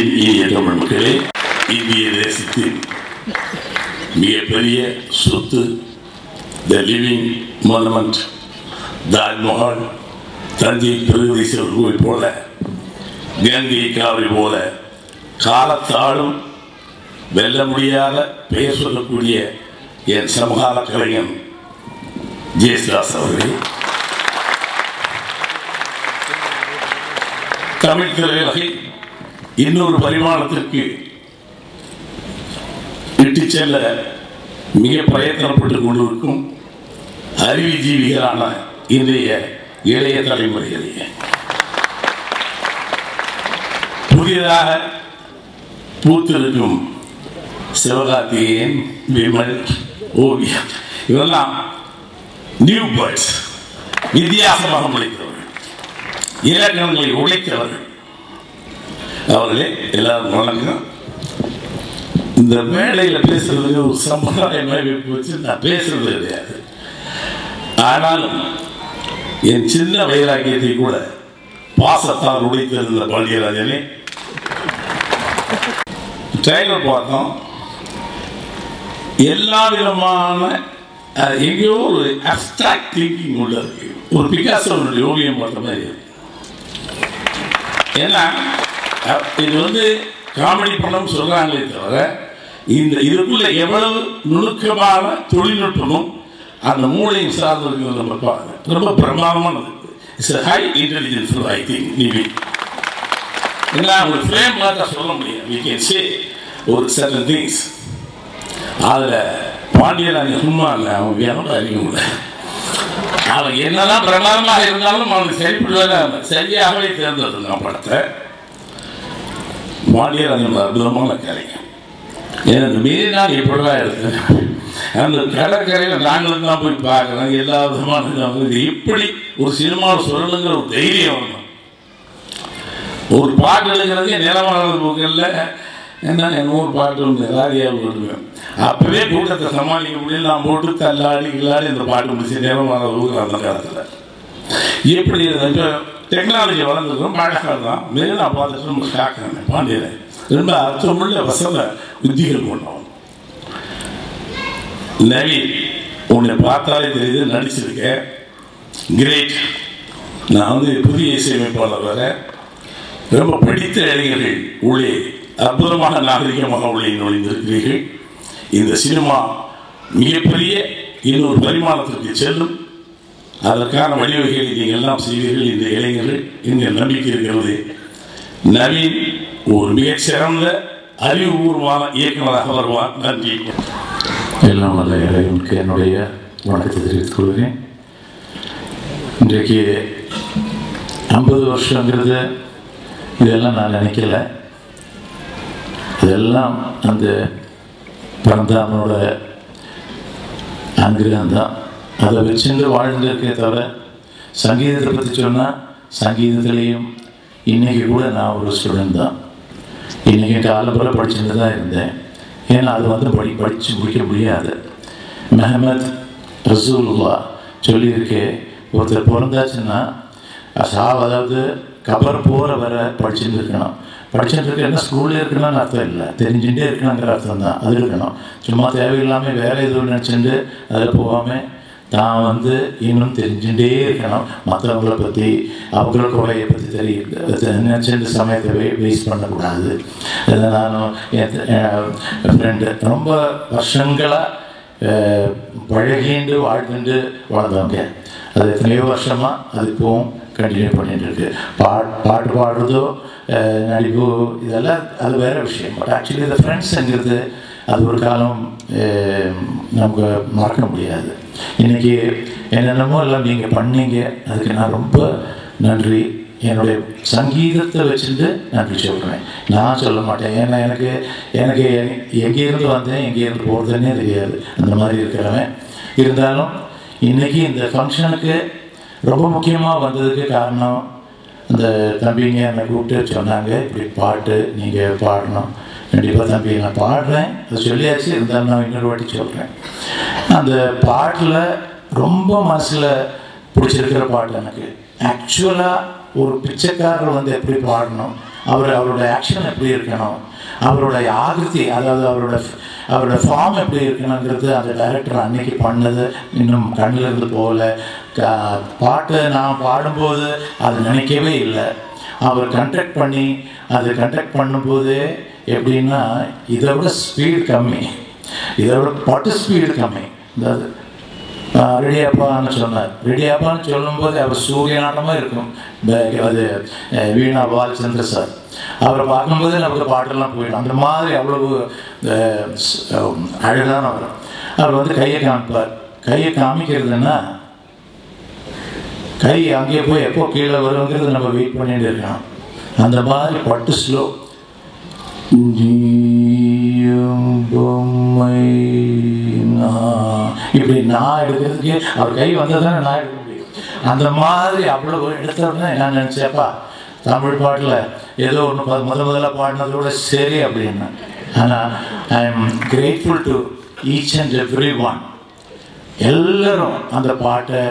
என் இனிய தமிழ் மக்களே இந்திய தேசத்தின் மிகப்பெரிய சொத்து the living monument Taj Mahal Thanjai Brihadeeswarar கோவில் போல கங்கை காவிரி போல காலத்தாலும் வெல்ல முடியாத பெயர் சொல்லக்கூடிய என் சமகால கலைஞன் ஜெயசுதாஸ் அவர்களே தமிழ் திரையுலகை இன்னொரு பரிமாணத்திற்கு இட்டு செல்ல மிக பிரயத்தனப்பட்டுக் கொண்டிருக்கும் அறிவுஜீவிகளான இன்றைய இளைய தலைமுறைகளே புதியதாக பூத்திருக்கும் சிவகார்த்திகேயன் விமல் ஓவியா இவெல்லாம் நியூ பேர்ட்ஸ் வித்தியாசமாக முளைத்தவர்கள் இலக்கணங்களை உழைத்தவர்கள் அவர்களே எல்லாரும் வணக்கம் இந்த மேடையில் பேசுறதுக்கு ஒரு சம்பிரதாயமாக வச்சு நான் பேசுறது கிடையாது ஆனாலும் என் சின்ன வைராக்கியத்தை கூட பாசத்தால் உடைத்திருந்த பாண்டியராஜனே ட்ரைலர் பார்த்தோம் எல்லா விதமான அஹ், எங்கேயோ ஒரு அப்டிராக்ட் திங்கிங் உள்ள இருக்கு ஒரு பிகாசோனுடைய ஓவியம் பார்த்த மாதிரி இருக்கு ஏன்னா அஹ், இது வந்து காமெடி படம் சொல்றாங்களே தவிர இந்த இதுக்குள்ள எவ்வளவு நுணுக்கமான தொழில்நுட்பமும் அந்த மூளையும் சார்ந்து இருக்கிறது நம்ம பார்க்க ரொம்ப பிரமாதமானது it's high intelligence I think Nivi ஏன்னா ஒரு ஃப்ரேம் பார்த்தா சொல்ல முடியும் வி கேன் சே ஒரு சர்டன் திங்ஸ் அதில் பாண்டியராஜன் சும்மா இல்லை அவன் வேணும் அறிவுங்க அவன் என்னதான் பிரமாதமாக இருந்தாலும் அவனுக்கு சரிப்படுவதாக சரியாகவே தேர்ந்தெடுத்தான் படத்தை பாண்டியராஜன் ஒரு அற்புதமான கலைஞர் எனக்கு மீறி நான் எப்படிதான் எடுத்தேன் அந்த கடற்கரையில் நாங்களும் தான் போய் பார்க்குறோம் எல்லா விதமான இது எப்படி ஒரு சினிமாவில் சொல்லணுங்கிற ஒரு தைரியம் வரணும் ஒரு பாட்டு எழுதுறதுக்கு நிலமான புக்கில் என்ன என் ஊர் பாட்டு ஒன்று ராதியாக விடுவேன் அப்பவே கூட்டத்தை சமாளிக்க முடியல நான் போட்டு தள்ளாடி கில்லாடி இந்த பாட்டு முடிச்சு நிலமான ஊர் அந்த காலத்தில் எப்படி இப்போ டெக்னாலஜி வளர்ந்துருக்கோம் மழை காலம் தான் மிக நான் பார்த்துட்டு ரொம்ப ஷாக் ஆனேன் பாண்டியனை ரொம்ப அர்த்தமுள்ள வசந்த உத்திகள் கொண்டோம் நவீன் உன்னை பார்த்தாலே தெரியுது நடிச்சிருக்கேன் கிரேட் நான் வந்து புதிய இசையமைப்பாளர் வர ரொம்ப படித்த இளைஞர்கள் உள்ளே அற்புதமாக நாகரிகமாக உள்ளே நுழைந்திருக்கிறீர்கள் இந்த சினிமா மிகப்பெரிய இன்னொரு பரிமாணத்திற்கு செல்லும் அதற்கான வழிவகைகளை நீங்கள் எல்லாம் செய்வீர்கள் இந்த இளைஞர்கள் எங்கள் நம்பிக்கை இருக்கிறது நவீன் ஒரு மிகச் சிறந்த அறிவுபூர்வமான இயக்குநராக வருவார் நன்றி எல்லாம் வல்ல இறைவனுக்கு என்னுடைய வணக்கத்தை தெரிவித்துக் கொள்கிறேன் இன்றைக்கு ஐம்பது வருஷங்கிறது இதெல்லாம் நான் நினைக்கல இதெல்லாம் அந்த பரந்தாமனோட அனுகிரகம் தான் அதை வச்சுட்டு வாழ்ந்துருக்கே தவிர சங்கீதத்தை பற்றி சொன்னால் சங்கீதத்துலேயும் இன்றைக்கி கூட நான் ஒரு ஸ்டூடெண்ட் தான் இன்றைக்கி காலம்புற படிச்சுட்டு தான் இருந்தேன் ஏன்னா அது வந்து படி படித்து முடிக்க முடியாது மெஹமத் ரசூலுல்லா சொல்லியிருக்கே ஒருத்தர் பிறந்தாச்சுன்னா சாவ் அதாவது கபர் போகிற வரை படிச்சுட்டு இருக்கணும் படிச்சுட்டு இருக்கேன்னா ஸ்கூல்லே இருக்கணும்னு அர்த்தம் இல்லை தெரிஞ்சுட்டே இருக்கணுங்கிற அர்த்தம் தான் அது இருக்கணும் சும்மா தேவையில்லாமல் வேறு எதுவும் நினச்சிட்டு அதில் போகாமல் தான் வந்து இன்னும் தெரிஞ்சுட்டே இருக்கணும் மற்றவங்கள பற்றி அவங்கள குறையை பற்றி தெரிய நினச்சிட்டு சமயத்தை வே வேஸ்ட் பண்ணக்கூடாது அதை நானும் என் ஃப்ரெண்டு ரொம்ப வருஷங்களாக பழகிண்டு வாழ்ந்துட்டு வளர்ந்தவங்க அது எத்தனையோ வருஷமாக அது இப்போவும் கண்டினியூ பண்ணிட்டு இருக்கு பாட் பாட்டு பாடுறதோ அஹ், நடிப்போ இதெல்லாம் அது வேற விஷயம் பட் ஆக்சுவலி இந்த ஃப்ரெண்ட்ஸுங்கிறது அது ஒரு காலம் அஹ், நமக்கு மறக்க முடியாது இன்னைக்கு என்னென்னமோ எல்லாம் நீங்கள் பண்ணீங்க அதுக்கு நான் ரொம்ப நன்றி என்னுடைய சங்கீதத்தை வச்சுட்டு நன்றி சொல்கிறேன் நான் சொல்ல மாட்டேன் ஏன்னா எனக்கு எனக்கு எங்கேருந்து வந்தேன் எங்கேருந்து போகிறதுன்னே தெரியாது அந்த மாதிரி இருக்கிறவன் இருந்தாலும் இன்றைக்கி இந்த ஃபங்க்ஷனுக்கு ரொம்ப முக்கியமாக வந்ததுக்கு காரணம் அந்த தம்பிங்க என்னை கூப்பிட்டு சொன்னாங்க இப்படி பாட்டு நீங்கள் பாடணும் கண்டிப்பாக தம்பி நான் பாடுறேன் அது சொல்லியாச்சு இருந்தாலும் நான் இன்னொரு வாட்டி சொல்கிறேன் அந்த பாட்டில் ரொம்ப மனசில் பிடிச்சிருக்கிற பாட்டு எனக்கு ஆக்சுவலாக ஒரு பிச்சைக்காரர் வந்து எப்படி பாடணும் அவர் அவரோட ஆக்ஷன் எப்படி இருக்கணும் அவரோட ஆகிருதி அதாவது அவரோட அவரோட ஃபார்ம் எப்படி இருக்கணுங்கிறது அந்த டைரக்டர் அன்னைக்கு பண்ணது இன்னும் கண்ணில் இருந்து போகல க பாட்டை நான் பாடும்போது அது நினைக்கவே இல்லை அவர் கண்டக்ட் பண்ணி அது கண்டக்ட் பண்ணும்போது எப்படின்னா இதை விட ஸ்பீடு கம்மி இதை விட பாட்டு ஸ்பீடு கம்மி அதாவது ரெடியாப்பான்னு சொன்னார் ரெடியாப்பான்னு சொல்லும்போது அவர் சூரியநாட்டமாக இருக்கும் ப- அது அஹ், வீணா பாலச்சந்திர சார் அவரை பார்க்கும்போது நமக்கு பாட்டெல்லாம் போயிடும் அந்த மாதிரி அவ்வளவு அஹ், ஸ்- அஹ், அழகானவர் அவர் வந்து கையை காமிப்பார் கையை காமிக்கிறதுன்னா கை அங்கேயே போய் எப்போ கீழே வருங்கிறது நம்ம வெயிட் பண்ணிட்டு இருக்கணும் அந்த மாதிரி பட்டு ஸ்லோ பொம்மை நான் இப்படி நான் எடுக்கிறதுக்கு அவர் கை வந்தால் தானே நான் எடுக்க முடியும் அந்த மாதிரி அவ்வளோ எடுத்த உடனே நான் நினச்சேப்பா தமிழ் பாட்டில் ஏதோ ஒன்று முத முதல்ல பாடினதோட சரி அப்படின்னு ஆனால் I am grateful to each and every one எல்லாரும் அந்த பாட்டை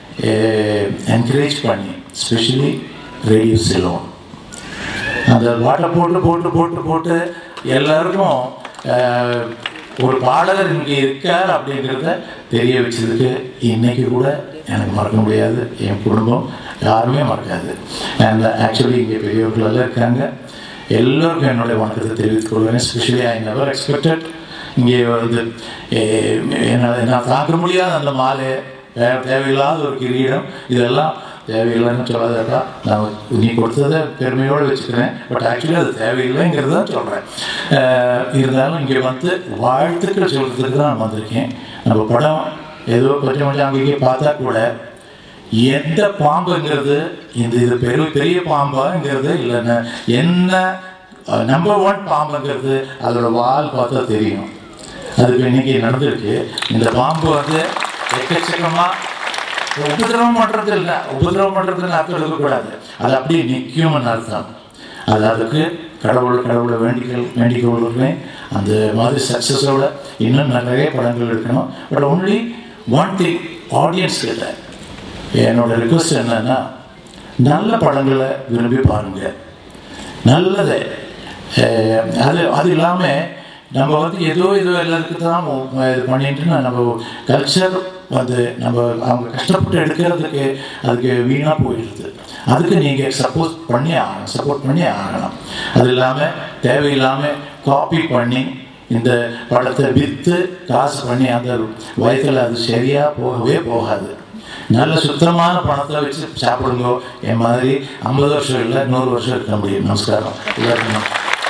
என்கரேஜ் பண்ணி ஸ்பெஷலி ரேடியோ சிலோன் அந்த பாட்டை போட்டு போட்டு போட்டு போட்டு எல்லாருக்கும் அஹ், ஒரு பாடகர் இங்கே இருக்கார் அப்படிங்கிறத தெரிய வச்சதுக்கு இன்னைக்கு கூட எனக்கு மறக்க முடியாது என் குடும்பம் யாருமே மறக்காது அண்ட் ஆக்சுவலி இங்கே பெரியவர்கள் எல்லாம் இருக்காங்க எல்லோருக்கும் என்னுடைய வணக்கத்தை தெரிவித்துக் கொள்வேன் ஸ்பெஷலி ஐ நெவர் எக்ஸ்பெக்டட் இங்கே வந்து eh, என்னால் நான் தாக்க முடியாத அந்த மாலை வேற தேவையில்லாத ஒரு கிரீடம் இதெல்லாம் தேவையில்லைன்னு சொல்லாதப்பா நான் நீ கொடுத்ததை பெருமையோடு வச்சுக்கிறேன் பட் ஆக்சுவலி அது தேவையில்லைங்கிறது தான் சொல்கிறேன் இருந்தாலும் இங்கே வந்து வாழ்த்துக்கள் சொல்கிறதுக்கு தான் நான் வந்திருக்கேன் நம்ம படம் ஏதோ கொஞ்சம் கொஞ்சம் அங்கேயே பார்த்தா கூட எந்த பாம்புங்கிறது இந்த இது பெரிய பெரிய பாம்பாங்கிறது இல்லைன்னா என்ன நம்பர் ஒன் பாம்புங்கிறது அதோட வால் பார்த்தா தெரியும் அதுக்கு இன்னைக்கு நடந்திருக்கு இந்த பாம்பு வந்து எக்கச்சக்கமாக உபதிரவம் பண்ணுறது இல்லை உபதிரவம் பண்ணுறதுன்னு அர்த்தம் இருக்கக்கூடாது அது அப்படியே நிற்கும்னு அர்த்தம் அது அதுக்கு கடவுள் கடவுளை வேண்டிக்கல் வேண்டிக் கொள்கிறேன் அந்த மாதிரி சக்ஸஸோட இன்னும் நிறைய படங்கள் இருக்கணும் but only one thing audience கிட்ட என்னோட ரிக்வஸ்ட் என்னன்னா நல்ல படங்களை விரும்பி பாருங்கள் நல்லது அஹ், அது அது இல்லாமல் நம்ம வந்து ஏதோ ஏதோ எல்லாத்துக்கு தான் இது பண்ணிட்டு நம்ம கல்ச்சர் வந்து நம்ம அவங்க கஷ்டப்பட்டு எடுக்கிறதுக்கு அதுக்கு வீணாக போயிடுது அதுக்கு நீங்கள் சப்போர்ட் பண்ணி ஆகணும் சப்போர்ட் பண்ணி ஆகணும் அது இல்லாமல் தேவையில்லாமல் காப்பி பண்ணி இந்த படத்தை விற்று காசு பண்ணி அந்த வயதில் அது சரியாக போகவே போகாது நல்ல சுத்தமான பணத்தை வச்சு சாப்பிடுங்க என் மாதிரி ஐம்பது வருஷம் இல்லை நூறு வருஷம் இருக்க முடியும் நமஸ்காரம் எல்லாருக்கும்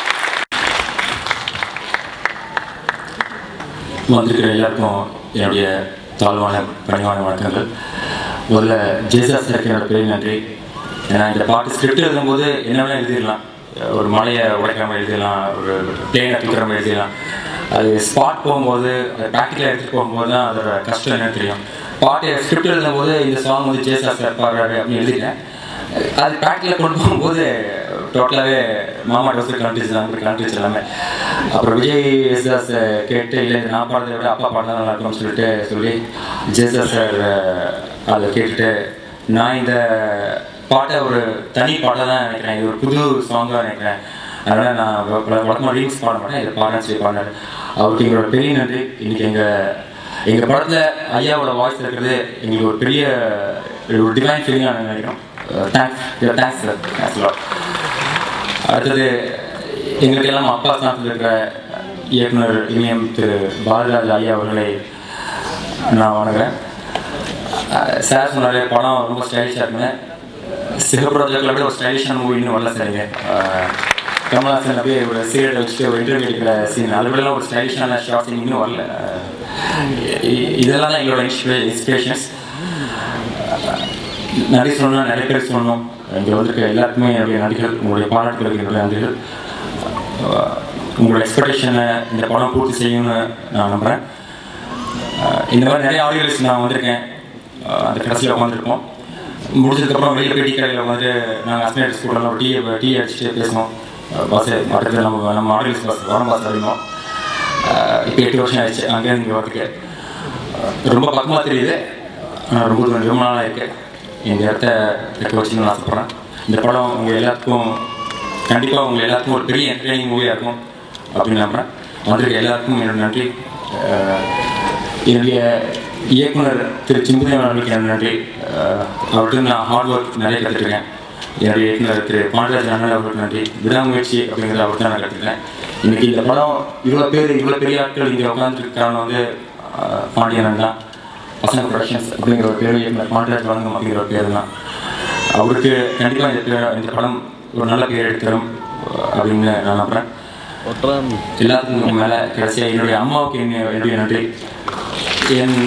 வந்திருக்கிற எல்லாருக்கும் என்னுடைய தாழ்வான பணிவான வணக்கங்கள் முதல்ல ஜேசஸ் சாருக்கு என்னோட பெரிய நன்றி ஏன்னா இந்த பாட்டு ஸ்கிரிப்ட் எழுதும்போது என்ன வேணால் எழுதிடலாம் ஒரு மலையை உடைக்கிற மாதிரி எழுதிடலாம் ஒரு பிளேனை தூக்கிற மாதிரி எழுதிடலாம் அது ஸ்பாட் போகும்போது அது ப்ராக்டிக்கலாக எடுத்துகிட்டு போகும்போது தான் அதோட கஷ்டம் என்னன்னு தெரியும் பாட்டு ஸ்கிரிப்ட் எழுதும்போது இந்த சாங் வந்து ஜேசஸ் சார் பாடுறாரு அப்படின்னு எழுதிட்டேன் அது ப்ராக்டிக்கலாக கொண்டு போகும்போது டோட்டலாகவே மாமா டோஸ் கண்ட்ரிஸ் தான் கண்ட்ரிஸ் எல்லாமே அப்புறம் விஜய் ஜேசஸ் கேட்டு இல்லை இது நான் பாடுறதை விட அப்பா பாடினா நல்லா இருக்கும்னு சொல்லிட்டு சொல்லி ஜேசஸ் சார் அதை கேட்டுட்டு நான் இந்த பாட்டை ஒரு தனி பாட்டை தான் நினைக்கிறேன் இது ஒரு புது சாங்காக நினைக்கிறேன் அதனால் நான் வழக்கமாக ரீல்ஸ் பாட மாட்டேன் இதை பாடுறேன் சொல்லி பாடினார் அவருக்கு எங்களோட பெரிய நன்றி இன்னைக்கு எங்கள் எங்கள் படத்தில் ஐயாவோட வாய்ஸ் இருக்கிறது எங்களுக்கு ஒரு பெரிய ஒரு டிவைன் ஃபீலிங்காக நினைக்கிறோம் thanks thanks sir thanks lot அடுத்தது எங்களுக்கு எல்லாம் அப்பா ஸ்தானத்தில் இருக்கிற இயக்குனர் இமயம் திரு பாலராஜ் ஐயா அவர்களை நான் வணங்குறேன் அஹ் சார் சொன்னார் படம் ரொம்ப ஸ்டைலிஷாக இருக்குங்க சிகப்புறத்தில் விட ஒரு ஸ்டைலிஷான மூவி இன்னும் வரல சரிங்க அஹ் கமல்ஹாசன் அப்படியே ஒரு சீரியட் வச்சுட்டு ஒரு இன்டர்வியூ எடுக்கிற சீன் அது விடலாம் ஒரு ஸ்டைலிஷான ஷார்ட் சீன் இன்னும் வரல அஹ் இ- இதெல்லாம் தான் எங்களோட இன்ஸ்பிரே இன்ஸ்பிரேஷன்ஸ் நிறைய சொல்லணும் நிறைய பேர் சொல்லணும் இங்கே வந்திருக்க எல்லாருக்குமே என்னுடைய நடிகர் உங்களுடைய பாராட்டுகளுக்கு என்னுடைய நன்றிகள் அஹ் உங்களோட எக்ஸ்பெக்டேஷனை இந்த படம் பூர்த்தி செய்யும்னு நான் நம்புகிறேன் அஹ் இந்த மாதிரி நிறைய ஆடியோஸ் நான் வந்திருக்கேன் அஹ் அந்த கடைசியில் உட்காந்துருக்கோம் முடிஞ்சதுக்கப்புறம் வெளியில் போய் டீ கடையில் வந்து நாங்கள் அஸ்னேட் ஸ்கூலில் ஒரு டீ டீ அடிச்சுட்டு பேசணும் பஸ் பக்கத்தில் நம்ம நம்ம ஆடியோஸ் பஸ் வரம் பஸ் அறிவோம் இப்போ எட்டு வருஷம் ஆயிடுச்சு அங்கேருந்து இங்கே வரதுக்கு அஹ் ரொம்ப பக்கமாக தெரியுது ஆனால் ரொம்ப ரொம்ப நாளாக இருக்குது இந்த இடத்த தக்க வச்சுக்கணும்னு ஆசைப்பட்றேன் இந்த படம் உங்கள் எல்லாத்துக்கும் கண்டிப்பாக உங்கள் எல்லாத்துக்கும் ஒரு பெரிய என்டர்டைனிங் மூவியாக இருக்கும் அப்படின்னு நம்புகிறேன் வந்திருக்க எல்லாருக்கும் என்னோட நன்றி அஹ், என்னுடைய இயக்குனர் திரு சிம்புதேவன் அவர்களுக்கு என்னோட நன்றி அஹ், அவர்கிட்ட நான் ஹார்ட் ஒர்க் நிறைய கற்றுருக்கேன் என்னுடைய இயக்குனர் திரு பாண்டராஜன் அண்ணன் அவர்களுக்கு நன்றி விடாமுயற்சி அப்படிங்கிறத அவர் தான் நான் கற்றுக்கிறேன் இன்னைக்கு இந்த படம் இவ்வளோ பேர் இவ்வளோ பெரிய ஆட்கள் இங்கே உட்காந்துருக்காங்க வந்து அஹ், பாண்டியன் அண்ணா பசங்க ப்ரொடக்ஷன்ஸ் அப்படிங்கிற ஒரு பேர் இயக்குனர் பாண்டராஜ் வழங்கம் அப்படிங்கிற ஒரு பேர் தான் அவருக்கு கண்டிப்பாக இந்த பேர் இந்த படம் ஒரு நல்ல பேர் எடுத்துரும் அப்படின்னு நான் நம்புகிறேன் எல்லாத்துக்கும் மேலே கடைசியாக என்னுடைய அம்மாவுக்கு என்ன என்னுடைய நன்றி என்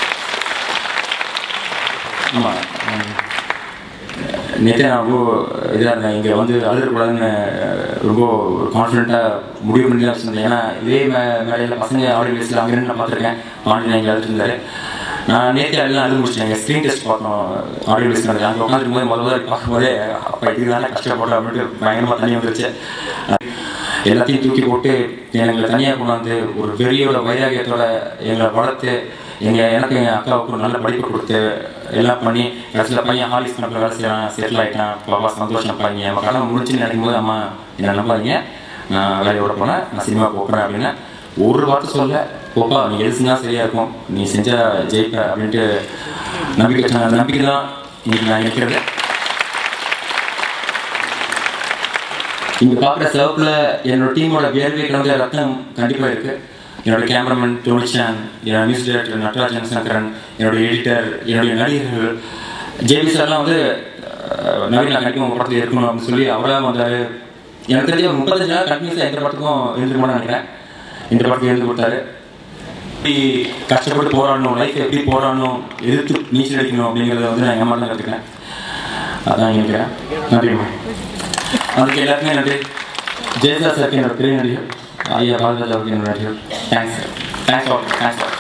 ஆமாம் நேற்றே நான் ரொம்ப இதாக இருந்தேன் இங்கே வந்து அழுகக்கூடாதுன்னு ரொம்ப கான்ஃபிடென்ட்டாக முடிவு பண்ணி தான் வச்சுருந்தேன் ஏன்னா இதே மே மேடையில் பசங்க ஆடியோ பேஸில் அங்கே நான் பார்த்துருக்கேன் பாண்டியன் இங்கே அழுது இருந்தார் நான் நேற்று எல்லாம் அழுது முடிச்சிட்டேன் ஸ்க்ரீன் டெஸ்ட் பார்த்தோம் ஆடியோ பேஸ் நடந்தது அங்கே உட்காந்துருக்கும் போது முதல்ல பார்க்கும்போதே அப்போ இதுக்கு தானே கஷ்டப்படுறோம் அப்படின்ட்டு பயங்கரமாக தண்ணி வந்துருச்சு எல்லாத்தையும் தூக்கி போட்டு எங்களை தனியாக கொண்டாந்து ஒரு வெறியோட வைராகியத்தோட எங்களை வளர்த்து எங்கள் எனக்கு எங்கள் அக்காவுக்கு ஒரு நல்ல படிப்பு கொடுத்து எல்லாம் பண்ணி கடைசியில் பையன் ஹாலிஸ் கணக்கில் வேலை செய்யறான் செட்டில் ஆகிட்டான் பாப்பா சந்தோஷம் பாருங்க நம்ம கடன் முடிச்சுன்னு நினைக்கும் போது அம்மா என்ன நம்பாதீங்க நான் வேலையோட போனேன் நான் சினிமா போகிறேன் அப்படின்னு ஒரு வார்த்தை சொல்ல போப்பா நீ எது செஞ்சால் சரியாக இருக்கும் நீ செஞ்சால் ஜெயிப்ப அப்படின்ட்டு நம்பிக்கை வச்சாங்க. அந்த நம்பிக்கை தான் இன்னைக்கு நான் நிற்கிறது இங்க பார்க்குற சிவப்பில் என்னோட டீமோட வேர்வை கலந்த ரத்தம் கண்டிப்பாக இருக்கு என்னோட கேமராமேன் டோனிச்சான் என்னோட நியூஸ் டைரக்டர் நட்ராஜன் சங்கரன் என்னோட எடிட்டர் என்னுடைய நடிகர்கள் ஜேபி சார்லாம் வந்து அஹ், நவீன் நான் கண்டிப்பாக உங்கள் படத்தில் இருக்கணும் அப்படின்னு சொல்லி அவராக வந்தார் எனக்கு தெரிஞ்ச ஒரு முப்பத்தஞ்சு நாள் கண்டினியூஸாக எந்த படத்துக்கும் இருந்துருமான்னு நினைக்கிறேன் இந்த படத்துக்கு எழுந்து கொடுத்தாரு எப்படி கஷ்டப்பட்டு போராடணும் லைஃப் எப்படி போராடணும் எதிர்த்து நீச்சல் அடிக்கணும் அப்படிங்கிறத வந்து நான் எங்கள் அம்மா தான் கற்றுக்கிறேன் அதான் நினைக்கிறேன் நன்றிம்மா அதுக்கு எல்லாருக்குமே நன்றி ஜெயதா சாருக்கு என்னோட பெரிய நடிகர் ஐயா பாரதிராஜ் அவருக்கு என்னோட நடிகர் thanks thanks all thanks all